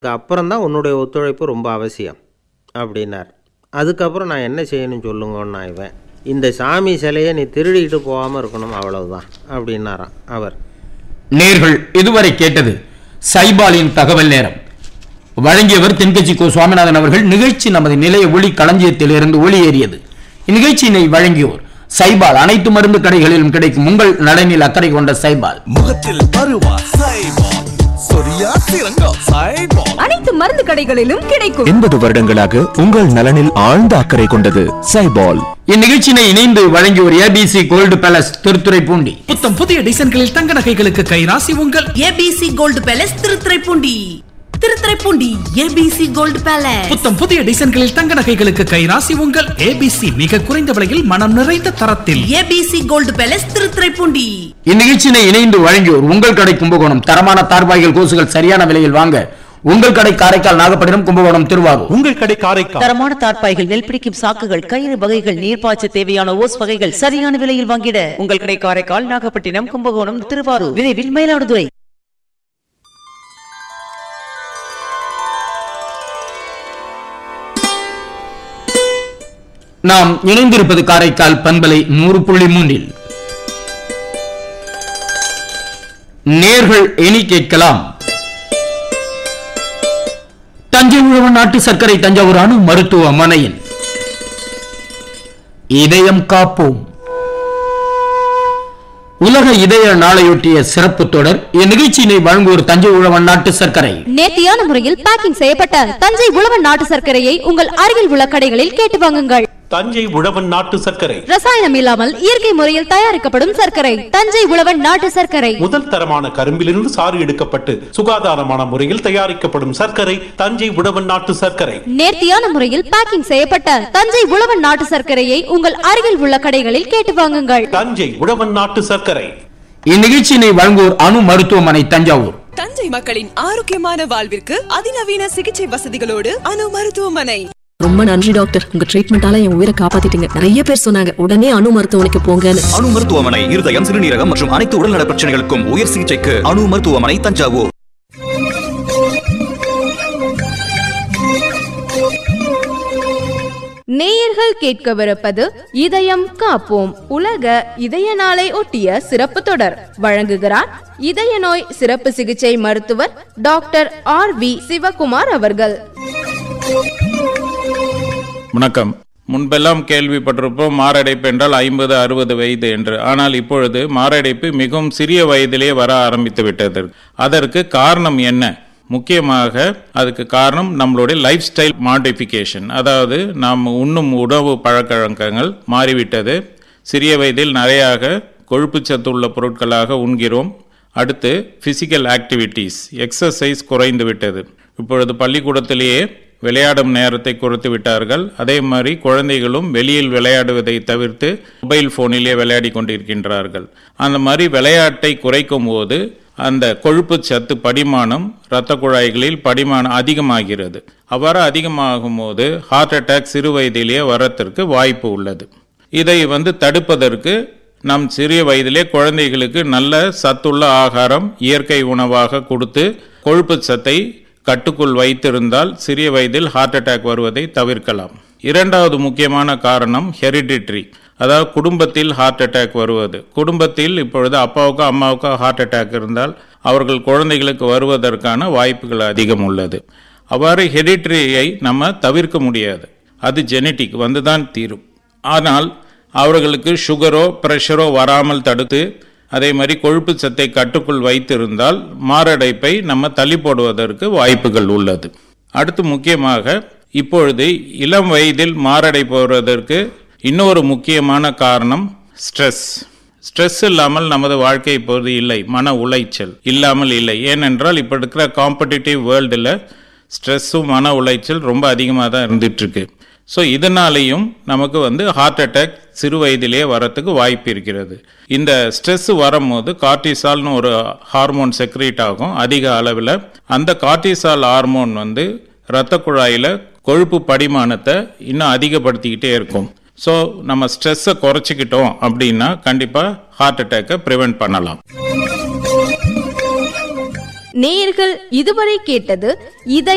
அப்புறம் தான் உன்னுடைய ஒத்துழைப்பு ரொம்ப அவசியம் அப்படின்னார் அதுக்கப்புறம் நான் என்ன செய்யணும் சொல்லுங்கன்னா இவன் இந்த சாமி சிலையை நீ திருடிக்கிட்டு போகாமல் இருக்கணும் அவ்வளவுதான் அப்படின்னாராம் அவர் நேர்கள் இதுவரை கேட்டது சைபாலின் தகவல் நேரம் வழங்கியவர் தென்கட்சி கோ சுவாமிநாதன் அவர்கள் நிகழ்ச்சி நமது நிலைய ஒளி களஞ்சியத்திலிருந்து ஒளியேறியது இந்நிகழ்ச்சியினை வழங்கியோர் சைபால் அனைத்து மருந்து கடைகளிலும் கிடைக்கும் உங்கள் நலனில் அக்கறை கொண்ட சைபால் முகத்தில் பருவா சைபால் சொரியா சிறங்கா சைபால் அனைத்து மருந்து கடைகளிலும் கிடைக்கும் எண்பது வருடங்களாக உங்கள் நலனில் ஆழ்ந்த அக்கறை கொண்டது சைபால் இந்நிகழ்ச்சியினை இணைந்து வழங்கியோர் ஏபிசி கோல்டு பேலஸ் திருத்துறைப்பூண்டி புத்தம் புதிய டிசைன்களில் தங்க நகைகளுக்கு கைராசி உங்கள் ABC gold palace Thiruthuraipoondi Thiruthuraipoondi ABC gold palace புத்தம் புதிய டிசைன்களில் தங்க நகைகளுக்கு கைராசி உங்கள் ஏபிசி மிக குறைந்த விலையில் மனம் நிறைந்த தரத்தில் ஏபிசி கோல்டு பேலஸ் திருத்துறைப்பூண்டி இந்நிகழ்ச்சியினை இணைந்து வழங்கியோர் உங்கள் கடை கும்பகோணம் தரமான தார்பாய்கள் கோசுகள் சரியான விலையில் வாங்க உங்கள் கடை காரைக்கால் நாகப்பட்டினம் கும்பகோணம் திருவாரூர் உங்கள் கடை காரைக்கால் தரமான தார்ப்பாய்கள் நெல் பிடிக்கும் சாக்குகள் கயிறு வகைகள் நீர்ப்பாய்ச்ச தேவையான ஓஸ் வகைகள் சரியான விலையில் வாங்கிட உங்கள் கடை காரைக்கால் நாகப்பட்டினம் கும்பகோணம் திருவாரூர் விரைவில் மயிலாடுதுறை நாம் இணைந்திருப்பது காரைக்கால் பண்பலை நூறு புள்ளி மூன்றில் நேர்கள் இனி கேட்கலாம் தஞ்சை உழவன் நாட்டு சர்க்கரை தஞ்சாவூர் அணு மருத்துவமனையின் இதயம் காப்போம் உலக இதய நாளையொட்டிய சிறப்பு தொடர் இந்நிகழ்ச்சியினை வழங்குவோர் தஞ்சை உழவன் நாட்டு சர்க்கரை நேர்த்தியான முறையில் பேக்கிங் செய்யப்பட்ட தஞ்சை உழவன் நாட்டு சர்க்கரையை உங்கள் அருகில் உள்ள கடைகளில் கேட்டு வாங்குங்கள் தஞ்சை உழவன் நாட்டு சர்க்கரை ரசாயனம் இல்லாமல் இயற்கை முறையில் தயாரிக்கப்படும் சர்க்கரை தஞ்சை உழவன் நாட்டு சர்க்கரை முதல் தரமான கரும்பிலிருந்து சாறு எடுக்கப்பட்டு சுகாதாரமான முறையில் தயாரிக்கப்படும் சர்க்கரை தஞ்சை உழவன் நாட்டு சர்க்கரை நேர்த்தியான முறையில் பேக்கிங் செய்யப்பட்ட தஞ்சை உழவன் நாட்டு சர்க்கரையை உங்கள் அருகில் உள்ள கடைகளில் கேட்டு வாங்குங்கள் தஞ்சை உழவன் நாட்டு சர்க்கரை இந்நிகழ்ச்சியினை வழங்குவோர் அணு மருத்துவமனை தஞ்சாவூர் தஞ்சை மக்களின் ஆரோக்கியமான வாழ்விற்கு அதிநவீன சிகிச்சை வசதிகளோடு அணு மருத்துவமனை ரொம்ப நன்றி டாக்டர் உங்க ட்ரீட்மெண்டால என் உயிரை காப்பாத்திட்டீங்க நிறைய பேர் சொன்னாங்க உடனே அணு மருத்துவமனைக்கு போங்கன்னு அணு மருத்துவமனை இருதயம் சிறுநீரகம் மற்றும் அனைத்து உடல்நல பிரச்சனைகளுக்கும் உயர் சிகிச்சைக்கு அணு மருத்துவமனை தஞ்சாவூர் நேயர்கள் கேட்கவிருப்பது இதயம் காப்போம் உலக இதய நாளை ஒட்டிய சிறப்பு தொடர் வழங்குகிறார் இதய நோய் சிறப்பு சிகிச்சை மருத்துவர் டாக்டர் ஆர் வி சிவகுமார் அவர்கள் வணக்கம் முன்பெல்லாம் கேள்விப்பட்டிருப்போம் மாரடைப்பு என்றால் ஐம்பது அறுபது வயது என்று ஆனால் இப்பொழுது மாரடைப்பு மிகவும் சிறிய வயதிலே வர ஆரம்பித்து விட்டது அதற்கு காரணம் என்ன முக்கியமாக அதுக்கு காரணம் நம்மளுடைய லைஃப் ஸ்டைல் மாடிஃபிகேஷன் அதாவது நாம் உண்ணும் உணவு பழக்கவழக்கங்கள் மாறிவிட்டது சிறிய வயதில் நிறையாக கொழுப்பு சத்து உள்ள பொருட்களாக உண்கிறோம் அடுத்து ஃபிசிக்கல் ஆக்டிவிட்டீஸ் எக்ஸசைஸ் குறைந்து விட்டது இப்பொழுது பள்ளிக்கூடத்திலேயே விளையாடும் நேரத்தை குறைத்து விட்டார்கள் அதே மாதிரி குழந்தைகளும் வெளியில் விளையாடுவதை தவிர்த்து மொபைல் ஃபோனிலே விளையாடி கொண்டிருக்கின்றார்கள் அந்த மாதிரி விளையாட்டை குறைக்கும் போது அந்த கொழுப்பு சத்து படிமானம் இரத்த குழாய்களில் படிமானம் அதிகமாகிறது அவ்வாறு அதிகமாகும் போது ஹார்ட் அட்டாக் சிறு வயதிலேயே வரத்திற்கு வாய்ப்பு உள்ளது இதை வந்து தடுப்பதற்கு நம் சிறிய வயதிலே குழந்தைகளுக்கு நல்ல சத்துள்ள ஆகாரம் இயற்கை உணவாக கொடுத்து கொழுப்பு சத்தை கட்டுக்குள் வைத்திருந்தால் சிறிய வயதில் ஹார்ட் அட்டாக் வருவதை தவிர்க்கலாம் இரண்டாவது முக்கியமான காரணம் ஹெரிடிட்ரி அதாவது குடும்பத்தில் ஹார்ட் அட்டாக் வருவது குடும்பத்தில் இப்பொழுது அப்பாவுக்கோ அம்மாவுக்கோ ஹார்ட் அட்டாக் இருந்தால் அவர்கள் குழந்தைகளுக்கு வருவதற்கான வாய்ப்புகள் அதிகம் உள்ளது அவ்வாறு ஹெரிட்ரியை நம்ம தவிர்க்க முடியாது அது ஜெனட்டிக் வந்து தான் தீரும் ஆனால் அவர்களுக்கு சுகரோ ப்ரெஷரோ வராமல் தடுத்து அதே மாதிரி கொழுப்பு சத்தை கட்டுக்குள் வைத்திருந்தால் மாரடைப்பை நம்ம தள்ளி போடுவதற்கு வாய்ப்புகள் உள்ளது அடுத்து முக்கியமாக இப்பொழுது இளம் வயதில் மாரடைப்பு வருவதற்கு இன்னொரு முக்கியமான காரணம் ஸ்ட்ரெஸ் ஸ்ட்ரெஸ் இல்லாமல் நமது வாழ்க்கை இப்போது இல்லை மன உளைச்சல் இல்லாமல் இல்லை ஏனென்றால் இப்போ இருக்கிற காம்படிட்டிவ் வேர்ல்டில் ஸ்ட்ரெஸ்ஸும் மன உளைச்சல் ரொம்ப அதிகமாக தான் இருந்துட்டு இருக்கு ஸோ இதனாலேயும் நமக்கு வந்து ஹார்ட் அட்டாக் சிறு வயதிலேயே வரத்துக்கு வாய்ப்பு இருக்கிறது இந்த ஸ்ட்ரெஸ் வரும்போது கார்டிசால்னு ஒரு ஹார்மோன் செக்ரேட் ஆகும் அதிக அளவில் அந்த கார்டிசால் ஹார்மோன் வந்து இரத்த குழாயில் கொழுப்பு படிமானத்தை இன்னும் அதிகப்படுத்திக்கிட்டே இருக்கும் ஸோ நம்ம ஸ்ட்ரெஸ்ஸை குறைச்சிக்கிட்டோம் அப்படின்னா கண்டிப்பாக ஹார்ட் அட்டாக்கை ப்ரிவெண்ட் பண்ணலாம் நேயர்கள் இதுவரை கேட்டது இதய